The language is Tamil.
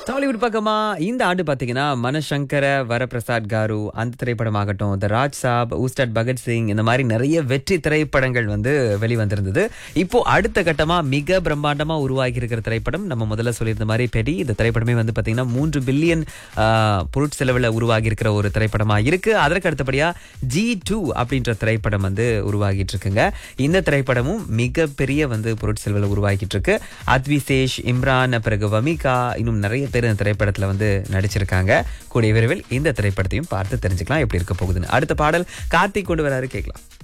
டாலிவுட் பக்கமா இந்த ஆண்டு பாத்தீங்கன்னா மனசங்கர வரப்பிரசாத் காரு அந்த திரைப்படமாகட்டும் த ராஜ் சாப் ஊஸ்டட் பகத்சிங் இந்த மாதிரி நிறைய வெற்றி திரைப்படங்கள் வந்து வெளிவந்திருந்தது இப்போ அடுத்த கட்டமா மிக பிரம்மாண்டமா உருவாகி இருக்கிற திரைப்படம் நம்ம முதல்ல சொல்லியிருந்த மாதிரி பெரி இந்த திரைப்படமே வந்து பாத்தீங்கன்னா மூன்று பில்லியன் பொருட்செலவுல உருவாகி இருக்கிற ஒரு திரைப்படமா இருக்கு அதற்கு அடுத்தபடியா ஜி டூ அப்படின்ற திரைப்படம் வந்து உருவாகிட்டு இருக்குங்க இந்த திரைப்படமும் மிகப்பெரிய வந்து பொருட்செலவுல உருவாகிட்டு இருக்கு அத்விசேஷ் இம்ரான் பிறகு வமிகா இன்னும் நிறைய பேர் இந்த திரைப்படத்துல வந்து நடிச்சிருக்காங்க கூடிய விரைவில் இந்த திரைப்படத்தையும் பார்த்து தெரிஞ்சுக்கலாம் எப்படி இருக்க போகுதுன்னு அடுத்த பாடல் கார்த்திக் கொண்டு வராரு கேட்கலாம்